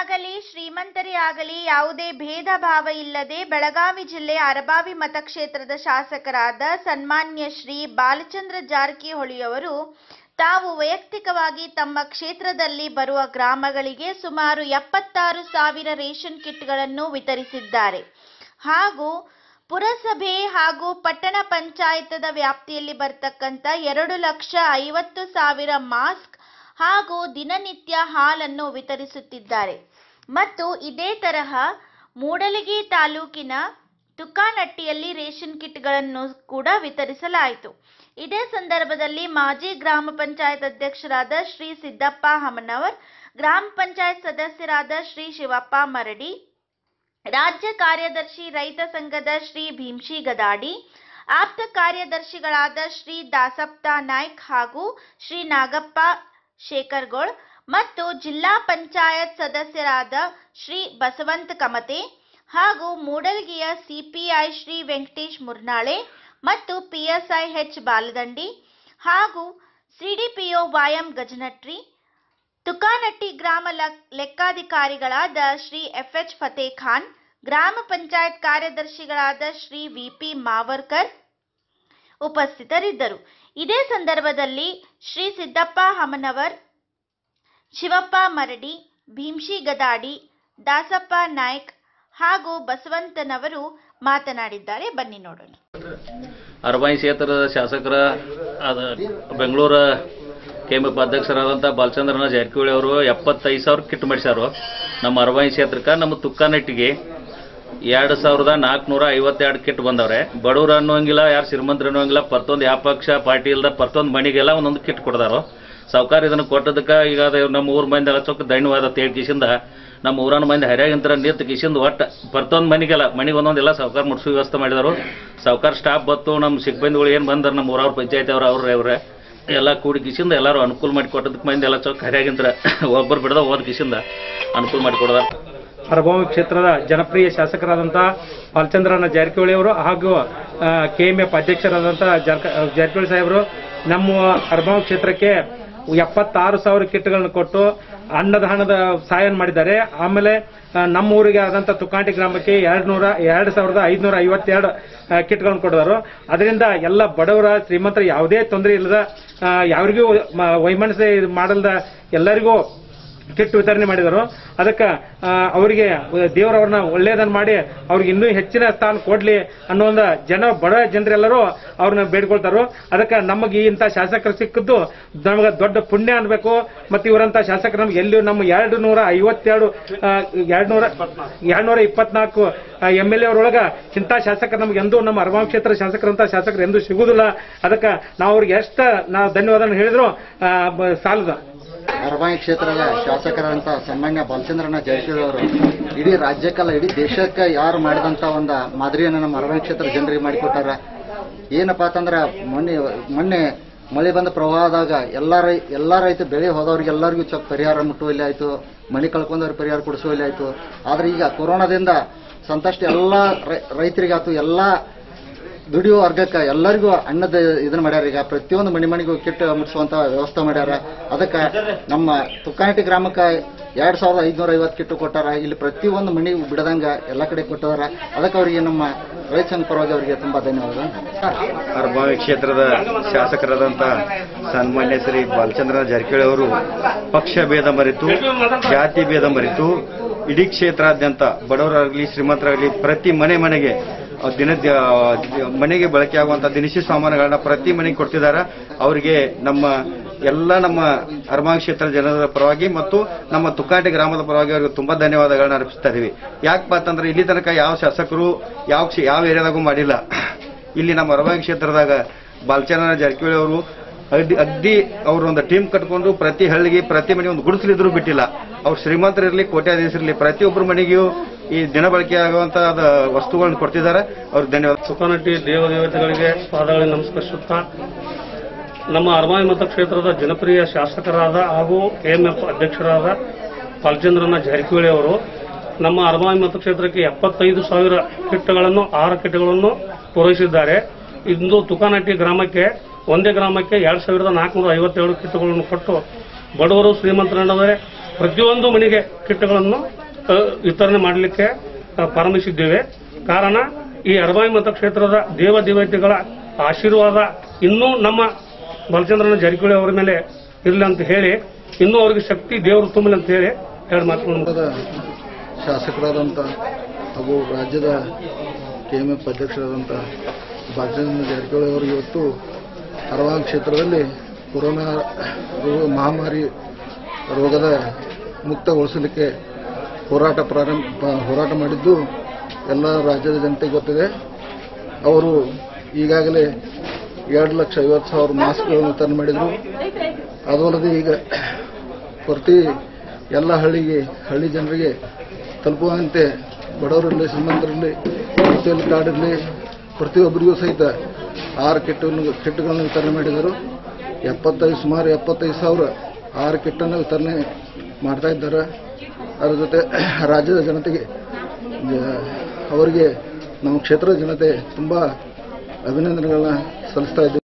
ಆಗಲಿ ಶ್ರೀಮಂತರೇ ಆಗಲಿ ಯಾವುದೇ ಭೇದ ಭಾವ ಇಲ್ಲದೆ ಬೆಳಗಾವಿ ಜಿಲ್ಲೆ ಅರಬಾವಿ ಮತಕ್ಷೇತ್ರದ ಶಾಸಕರಾದ ಸನ್ಮಾನ್ಯ ಶ್ರೀ ಬಾಲಚಂದ್ರ ಜಾರಕಿಹೊಳಿಯವರು ತಾವು ವೈಯಕ್ತಿಕವಾಗಿ ತಮ್ಮ ಕ್ಷೇತ್ರದಲ್ಲಿ ಬರುವ ಗ್ರಾಮಗಳಿಗೆ ಸುಮಾರು ಎಪ್ಪತ್ತಾರು ಸಾವಿರ ರೇಷನ್ ಕಿಟ್ಗಳನ್ನು ವಿತರಿಸಿದ್ದಾರೆ ಹಾಗೂ ಪುರಸಭೆ ಹಾಗೂ ಪಟ್ಟಣ ಪಂಚಾಯತದ ವ್ಯಾಪ್ತಿಯಲ್ಲಿ ಬರ್ತಕ್ಕಂಥ ಎರಡು ಲಕ್ಷ ಐವತ್ತು ಸಾವಿರ ಮಾಸ್ಕ್ ಹಾಗೂ ದಿನನಿತ್ಯ ಹಾಲನ್ನು ವಿತರಿಸುತ್ತಿದ್ದಾರೆ ಮತ್ತು ಇದೇ ತರಹ ಮೂಡಲಗಿ ತಾಲೂಕಿನ ತುಕಾನಟ್ಟಿಯಲ್ಲಿ ರೇಷನ್ ಕಿಟ್ಗಳನ್ನು ಕೂಡ ವಿತರಿಸಲಾಯಿತು ಇದೇ ಸಂದರ್ಭದಲ್ಲಿ ಮಾಜಿ ಗ್ರಾಮ ಪಂಚಾಯತ್ ಅಧ್ಯಕ್ಷರಾದ ಶ್ರೀ ಸಿದ್ದಪ್ಪ ಹಮನವರ್ ಗ್ರಾಮ ಪಂಚಾಯತ್ ಸದಸ್ಯರಾದ ಶ್ರೀ ಶಿವಪ್ಪ ಮರಡಿ ರಾಜ್ಯ ಕಾರ್ಯದರ್ಶಿ ರೈತ ಸಂಘದ ಶ್ರೀ ಭೀಮ್ಶಿ ಗದಾಡಿ ಆಪ್ತ ಕಾರ್ಯದರ್ಶಿಗಳಾದ ಶ್ರೀ ದಾಸಪ್ಪ ನಾಯ್ಕ್ ಹಾಗೂ ಶ್ರೀ ನಾಗಪ್ಪ ಶೇಖರ್ಗೋಳ್ ಮತ್ತು ಜಿಲ್ಲಾ ಪಂಚಾಯತ್ ಸದಸ್ಯರಾದ ಶ್ರೀ ಬಸವಂತ ಕಮತೆ ಹಾಗೂ ಮೂಡಲ್ಗಿಯ ಸಿಪಿಐ ಶ್ರೀ ವೆಂಕಟೇಶ್ ಮುರ್ನಾಳೆ ಮತ್ತು ಪಿಎಸ್ಐ ಎಚ್ ಬಾಲದಂಡಿ ಹಾಗೂ ಸಿಡಿಪಿಒ ವಾಯಂ ಗಜನಟ್ರಿ ತುಕಾನಟ್ಟಿ ಗ್ರಾಮ ಲ- ಲೆಕ್ಕಾಧಿಕಾರಿಗಳಾದ ಶ್ರೀ ಎಫ್ ಎಚ್ ಫತೇ ಖಾನ್ ಗ್ರಾಮ ಪಂಚಾಯತ್ ಕಾರ್ಯದರ್ಶಿಗಳಾದ ಶ್ರೀ ವಿಪಿ ಮಾವರ್ಕರ್ ಉಪಸ್ಥಿತರಿದ್ದರು ಇದೇ ಸಂದರ್ಭದಲ್ಲಿ ಶ್ರೀ ಸಿದ್ದಪ್ಪ ಹಮನವರ್ ಶಿವಪ್ಪ ಮರಡಿ ಭೀಮ್ಶಿ ಗದಾಡಿ ದಾಸಪ್ಪ ನಾಯ್ಕ್ ಹಾಗೂ ಬಸವಂತನವರು ಮಾತನಾಡಿದ್ದಾರೆ ಬನ್ನಿ ನೋಡೋಣ ಅರಬಾಯಿ ಕ್ಷೇತ್ರದ ಶಾಸಕರ ಅದ ಬೆಂಗಳೂರ ಕೆಎಂಎಫ್ ಅಧ್ಯಕ್ಷರಾದಂಥ ಬಾಲಚಂದ್ರನ ಜಾರಕಿಹೊಳಿ ಅವರು ಎಪ್ಪತ್ತೈದು ಸಾವಿರ ಕಿಟ್ ಮಾಡಿಸ್ಯಾರು ನಮ್ಮ ಅರಬಾಯಿ ಕ್ಷೇತ್ರಕ್ಕೆ ನಮ್ಮ ತುಕ್ಕಾನೆಟ್ಟಿಗೆ ಎರಡು ಸಾವಿರದ ನಾಲ್ಕುನೂರ ಐವತ್ತೆರಡು ಕಿಟ್ ಬಂದವ್ರೆ ಬಡವ್ರು ಅನ್ನೋಂಗಿಲ್ಲ ಯಾರು ಶ್ರೀಮಂತರು ಅನ್ನೋಂಗಿಲ್ಲ ಪ್ರತಿಯೊಂದು ಯಾವ ಪಕ್ಷ ಪಾರ್ಟಿ ಇಲ್ದ ಪ್ರತಿಯೊಂದು ಮನೆಗೆಲ್ಲ ಒಂದೊಂದು ಕಿಟ್ ಕೊಡ್ದಾರು ಸಾವುಕಾರ ಇದನ್ನು ಕೊಟ್ಟದಕ್ಕೆ ಈಗ ಅದು ನಮ್ಮ ಊರ ಮಂದಿ ಎಲ್ಲ ಚೊಕ್ಕ ಧನ್ಯವಾದ ತೇಳ್ ಕಿಸಿಂದ ನಮ್ಮ ಊರನ ಮಂದಿ ಹರ್ಯಾಗಿಂತರ ನಿಂತು ಕಿಸಿಂದ ಒಟ್ಟು ಪ್ರತಿಯೊಂದು ಮನೆಗೆಲ್ಲ ಮನೆಗೆ ಒಂದೊಂದೆಲ್ಲ ಸಾವುಕಾರ ಮುಟ್ಸೋ ವ್ಯವಸ್ಥೆ ಮಾಡಿದರು ಸಾವುಕಾರ ಸ್ಟಾಫ್ ಬತ್ತು ನಮ್ಮ ಸಿಬ್ಬಂದಿಗಳು ಏನು ಬಂದಾರ ನಮ್ಮ ಊರವ್ರ ಪಂಚಾಯತ್ ಅವ್ರು ಅವ್ರೆ ಅವ್ರೆ ಎಲ್ಲ ಕೂಡಿ ಕಿಸಿಂದ ಎಲ್ಲರೂ ಅನುಕೂಲ ಮಾಡಿ ಕೊಟ್ಟದಕ್ಕೆ ಮಂದಿ ಎಲ್ಲ ಚೊಕ್ಕ ಹರ್ಯಾಗಿಂತರ ಒಬ್ಬರು ಬಿಡದ ಹೋದ ಕಿಸಿಂದ ಅನುಕೂಲ ಮಾಡಿ ಕೊಡದಾರ ಅರಭಾವಿ ಕ್ಷೇತ್ರದ ಜನಪ್ರಿಯ ಶಾಸಕರಾದಂಥ ಬಾಲಚಂದ್ರನ ಜಾರಕಿಹೊಳಿ ಅವರು ಹಾಗೂ ಕೆ ಎಂ ಎಫ್ ಅಧ್ಯಕ್ಷರಾದಂಥ ಜಾರಕ- ಜಾರಕಿಹೊಳಿ ಸಾಹೇಬರು ನಮ್ಮ ಅರಭಾವಿ ಕ್ಷೇತ್ರಕ್ಕೆ ಎಪ್ಪತ್ತಾರು ಸಾವಿರ ಕಿಟ್ಗಳನ್ನು ಕೊಟ್ಟು ಅನ್ನದ ಹಣದ ಸಹಾಯ ಮಾಡಿದ್ದಾರೆ ಆಮೇಲೆ ಆ, ನಮ್ಮ ಊರಿಗೆ ಆದಂಥ ತುಕಾಂಟಿ ಗ್ರಾಮಕ್ಕೆ ಎರಡು ನೂರ ಎರಡು ಸಾವಿರದ ಐದುನೂರ ಐವತ್ತೆರಡು ಆ, ಕಿಟ್ಗಳನ್ನು ಕೊಟ್ಟಿದ್ದಾರೆ ಅದರಿಂದ ಎಲ್ಲ ಬಡವರ ಶ್ರೀಮಂತರ ಯಾವುದೇ ತೊಂದರೆ ಇಲ್ಲದ ಆ, ಯಾರಿಗೂ ಮ- ವೈಮನಸ್ಸೆ ಇದು ಮಾಡಲ್ದ ಎಲ್ಲರಿಗೂ ಕಿಟ್ ವಿತರಣೆ ಮಾಡಿದರು ಅದಕ್ಕೆ ಆ, ಅವರಿಗೆ ದೇವರವ್ರನ್ನ ಒಳ್ಳೆಯದನ್ನು ಮಾಡಿ ಅವ್ರಿಗೆ ಇನ್ನೂ ಹೆಚ್ಚಿನ ಸ್ಥಾನ ಕೊಡ್ಲಿ ಅನ್ನೋ ಒಂದು ಜನ ಬಡ ಜನರೆಲ್ಲರೂ ಅವ್ರನ್ನ ಬೇಡ್ಕೊಳ್ತಾರೋ ಅದಕ್ಕೆ ನಮಗೆ ಇಂಥ ಶಾಸಕರು ಸಿಕ್ಕಿದ್ದು ನಮಗೆ ದೊಡ್ಡ ಪುಣ್ಯ ಅನ್ಬೇಕು ಮತ್ತು ಇವರಂತ ಶಾಸಕರು ನಮ್ಗೆ ಎಲ್ಲಿ ನಮ್ಮ ಎರಡು ನೂರ ಐವತ್ತೆರಡು ಎರಡು ನೂರ ಎರಡು ನೂರ ಇಪ್ಪತ್ನಾಲ್ಕು ಎಮ್ ಎಲ್ ಎ ಅವರೊಳಗೆ ಇಂಥ ಶಾಸಕರು ನಮ್ಗೆ ಎಂದೂ ನಮ್ಮ ಅರವಾಂ ಕ್ಷೇತ್ರ ಶಾಸಕರಂತ ಶಾಸಕರು ಎಂದೂ ಸಿಗುವುದಿಲ್ಲ ಅದಕ್ಕೆ ನಾವು ಅವ್ರಿಗೆ ಎಷ್ಟು ನಾವು ಧನ್ಯವಾದ ಹೇಳಿದ್ರು ಆ, ಬ- ಸಾಲದ ಅರಬಾಯಿ ಕ್ಷೇತ್ರದ ಶಾಸಕರಂತ ಸನ್ಮಾನ್ಯ ಬಾಲಚಂದ್ರನ ಜಾರಕಿಹೊಳಿ ಅವರು ಇಡೀ ರಾಜ್ಯಕ್ಕಲ್ಲ ಇಡೀ ದೇಶಕ್ಕೆ ಯಾರು ಮಾಡಿದಂತ ಒಂದು ಮಾದರಿಯನ್ನು ನಮ್ಮ ಅರಬಾಯಿ ಕ್ಷೇತ್ರ ಜನರಿಗೆ ಮಾಡಿಕೊಟ್ಟಾರ ಏನಪ್ಪಾ ಅಂತಂದ್ರೆ ಮೊನ್ನೆ ಮೊನ್ನೆ ಮಳೆ ಬಂದ ಪ್ರವಾಹದಾಗ ಎಲ್ಲ ರೈ ಎಲ್ಲ ರೈತ ಬೆಳೆ ಹೋದವ್ರಿಗೆ ಎಲ್ಲರಿಗೂ ಚೊಕ್ ಪರಿಹಾರ ಮುಟ್ಟುವಲ್ಲಿ ಆಯ್ತು ಮನೆ ಕಳ್ಕೊಂಡವ್ರಿಗೆ ಪರಿಹಾರ ಕೊಡಿಸುವಲ್ಲಿ ಆಯ್ತು ಆದ್ರೆ ಈಗ ಕೊರೋನಾದಿಂದ ಸಂತಷ್ಟ ಎಲ್ಲ ರೈತರಿಗಾತು ಎಲ್ಲ ದುಡಿಯೋ ವರ್ಗಕ್ಕೆ ಎಲ್ಲರಿಗೂ ಅನ್ನದ ಇದನ್ನ ಮಾಡ್ಯಾರ ಈಗ ಪ್ರತಿಯೊಂದು ಮನೆ ಮನೆಗೂ ಕಿಟ್ ಮುಟ್ಟಿಸುವಂತ ವ್ಯವಸ್ಥೆ ಮಾಡ್ಯಾರ ಅದಕ್ಕೆ ನಮ್ಮ ತುಕ್ಕಾನಟ್ಟಿ ಗ್ರಾಮಕ್ಕೆ ಎರಡ್ ಸಾವಿರದ ಐದುನೂರ ಐವತ್ತು ಕಿಟ್ಟು ಕೊಟ್ಟಾರ ಇಲ್ಲಿ ಪ್ರತಿಯೊಂದು ಮನೆ ಬಿಡದಂಗ ಎಲ್ಲ ಕಡೆ ಕೊಟ್ಟಿದಾರ ಅದಕ್ಕೆ ಅವರಿಗೆ ನಮ್ಮ ರೈತ ಸಂಘ ಪರವಾಗಿ ಅವರಿಗೆ ತುಂಬಾ ಧನ್ಯವಾದ ಅರ್ಬಾವಿ ಕ್ಷೇತ್ರದ ಶಾಸಕರಾದಂಥ ಸನ್ಮಾನ್ಯ ಶ್ರೀ ಬಾಲಚಂದ್ರ ಜಾರಕಿಹೊಳಿ ಅವರು ಪಕ್ಷ ಭೇದ ಮರೆತು ಜಾತಿ ಭೇದ ಮರೆತು ಇಡೀ ಕ್ಷೇತ್ರಾದ್ಯಂತ ಬಡವರಾಗಲಿ ಶ್ರೀಮಂತರಾಗಲಿ ಪ್ರತಿ ಮನೆ ಮನೆಗೆ ಅಹ್, ದಿನ ದ- ಮನೆಗೆ ಬಳಕೆ ಆಗುವಂತ ದಿನಸಿ ಸಾಮಾನುಗಳನ್ನ ಪ್ರತಿ ಮನೆಗೆ ಕೊಡ್ತಿದ್ದಾರೆ ಅವರಿಗೆ ನಮ್ಮ ಎಲ್ಲ ನಮ್ಮ ಅರ್ಮಾಂಗ್ ಕ್ಷೇತ್ರ ಜನರ ಪರವಾಗಿ ಮತ್ತು ನಮ್ಮ ತುಕ್ಕಾಟಿ ಗ್ರಾಮದ ಪರವಾಗಿ ಅವರಿಗೆ ತುಂಬಾ ಧನ್ಯವಾದಗಳನ್ನ ಅರ್ಪಿಸ್ತಾ ಇದೀವಿ ಯಾಕಪ್ಪ ಅಂತಂದ್ರೆ ಇಲ್ಲಿ ತನಕ ಯಾವ ಶಾಸಕರು ಯಾವ ಕ್ಷೇ- ಯಾವ ಏರಿಯಾದಾಗೂ ಮಾಡಿಲ್ಲ ಇಲ್ಲಿ ನಮ್ಮ ಅರಬಾಯಿ ಕ್ಷೇತ್ರದಾಗ ಬಾಲಚಂದ್ರ ಜಾರಕಿಹೊಳಿ ಅವರು ಅಗ್ದಿ ಅಗ್ದಿ ಅವರು ಒಂದು ಟೀಮ್ ಕಟ್ಕೊಂಡು ಪ್ರತಿ ಹಳ್ಳಿಗೆ ಪ್ರತಿ ಮನೆಗೆ ಒಂದು ಗುಡಿಸಲಿದ್ರು ಬಿಟ್ಟಿಲ್ಲ ಅವ್ರು ಶ್ರೀಮಂತರಿರಲಿ ಕೋಟ್ಯಾಧೀಶರಿರಲಿ ಪ್ರತಿಯೊಬ್ಬರ ಮನೆಗೂ ಈ ದಿನ ಬಳಕೆ ಆಗುವಂತ ವಸ್ತುಗಳನ್ನು ಕೊಡ್ತಿದ್ದಾರೆ ಅವ್ರಿಗೆ ಧನ್ಯವಾದ ಸುಖನಟ್ಟಿ ದೇವದೇವತೆಗಳಿಗೆ ಪಾದಗಳಿಗೆ ನಮಸ್ಕರಿಸುತ್ತಾ ನಮ್ಮ ಅರಮಾಯಿ ಮತಕ್ಷೇತ್ರದ ಜನಪ್ರಿಯ ಶಾಸಕರಾದ ಹಾಗೂ ಕೆಎಂಎಫ್ ಅಧ್ಯಕ್ಷರಾದ ಬಾಲಚಂದ್ರನ ಜಾರಕಿಹೊಳಿ ಅವರು ನಮ್ಮ ಅರಮಾಯಿ ಮತಕ್ಷೇತ್ರಕ್ಕೆ ಎಪ್ಪತ್ತೈದು ಸಾವಿರ ಕಿಟ್ಗಳನ್ನು ಆಹಾರ ಕಿಟ್ಗಳನ್ನು ಪೂರೈಸಿದ್ದಾರೆ ಇಂದು ತುಕಾನಟ್ಟಿ ಗ್ರಾಮಕ್ಕೆ ಒಂದೇ ಗ್ರಾಮಕ್ಕೆ ಎರಡು ಸಾವಿರದ ನಾಲ್ಕುನೂರ ಐವತ್ತೇಳು ಕಿಟ್ಗಳನ್ನು ಕೊಟ್ಟು ಬಡವರು ಶ್ರೀಮಂತರನ್ನವೇ ಪ್ರತಿಯೊಂದು ಮನೆಗೆ ಕಿಟ್ಗಳನ್ನು ಆ, ವಿತರಣೆ ಮಾಡಲಿಕ್ಕೆ ಆ, ಪ್ರಾರಂಭಿಸಿದ್ದೇವೆ ಕಾರಣ ಈ ಅರಬಾಯಿ ಮತಕ್ಷೇತ್ರದ ದೇವ ದೇವತೆಗಳ ಆಶೀರ್ವಾದ ಇನ್ನೂ ನಮ್ಮ ಬಾಲಚಂದ್ರನ ಜಾರಕಿಹೊಳಿ ಅವರ ಮೇಲೆ ಇರಲಿ ಅಂತ ಹೇಳಿ ಇನ್ನೂ ಅವರಿಗೆ ಶಕ್ತಿ ದೇವರು ತುಂಬಲಿ ಅಂತ ಹೇಳಿ ಎರಡು ಮಾತುಗಳನ್ನು ಪಕ್ಷದ ಶಾಸಕರಾದಂಥ ಹಾಗೂ ರಾಜ್ಯದ ಕೆ ಎಂ ಎಫ್ ಅಧ್ಯಕ್ಷರಾದಂಥ ಬಾಲಚಂದ್ರ ಜಾರಕಿಹೊಳಿ ಅವರು ಇವತ್ತು ಹರವಾನ್ ಕ್ಷೇತ್ರದಲ್ಲಿ ಕೊರೋನಾ ರೋಗ ಮಹಾಮಾರಿ ರೋಗದ ಮುಕ್ತಗೊಳಿಸಲಿಕ್ಕೆ ಹೋರಾಟ ಪ್ರಾರಂಭ ಪ- ಹೋರಾಟ ಮಾಡಿದ್ದು ಎಲ್ಲ ರಾಜ್ಯದ ಜನತೆಗೆ ಗೊತ್ತಿದೆ ಅವರು ಈಗಾಗಲೇ ಎರಡು ಲಕ್ಷ ಐವತ್ತು ಸಾವಿರ ಮಾಸ್ಕ್ಗಳನ್ನು ವಿತರಣೆ ಮಾಡಿದರು ಅದಲ್ಲದೆ ಈಗ ಪ್ರತಿ ಎಲ್ಲ ಹಳ್ಳಿಗೆ ಹಳ್ಳಿ ಜನರಿಗೆ ತಲುಪುವಂತೆ ಬಡವರಿರಲಿ ಶ್ರೀಮಂತರಿರಲಿ ಬಿ ಪಿ ಎಲ್ ಕಾರ್ಡ್ ಇರಲಿ ಪ್ರತಿಯೊಬ್ಬರಿಗೂ ಸಹಿತ ಆರು ಕಿಟ್ಟನ್ನು ಕಿಟ್ಗಳನ್ನು ವಿತರಣೆ ಮಾಡಿದರು ಎಪ್ಪತ್ತೈದು ಸುಮಾರು ಎಪ್ಪತ್ತೈದು ಸಾವಿರ ಆರು ಕಿಟ್ಟನ್ನು ವಿತರಣೆ ಮಾಡ್ತಾ ಇದ್ದಾರೆ ಅದರ ಜೊತೆ ರಾಜ್ಯದ ಜನತೆಗೆ ಜ- ಅವರಿಗೆ ನಮ್ಮ ಕ್ಷೇತ್ರದ ಜನತೆ ತುಂಬ ಅಭಿನಂದನೆಗಳನ್ನ ಸಲ್ಲಿಸ್ತಾ ಇದ್ದೀವಿ